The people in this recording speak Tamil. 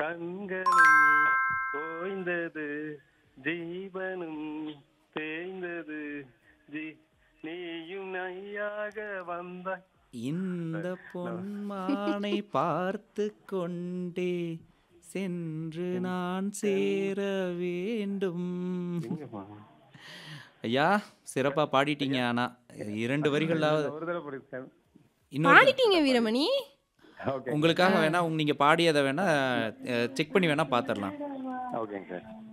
கண்களும் ஓய்ந்தது ஜீவனும் தேய்ந்தது ஜீ நீயும் நையாக வந்தாய் இந்த பொன்மானை பார்த்து கொண்டே சென்று நான் சேர வேண்டும் எங்கம்மா? ஐயா சிறப்பா பாடிட்டீங்க ஆனா இரண்டு வரிகளாவது ஒரு தடவை படிச்சேன் இன்னொரு பாடிட்டீங்க வீரமணி ஓகே உங்களுக்காக வேணா உங்க நீங்க பாடியதை வேணா செக் பண்ணி வேணா பாத்திரலாம் ஓகேங்க சார்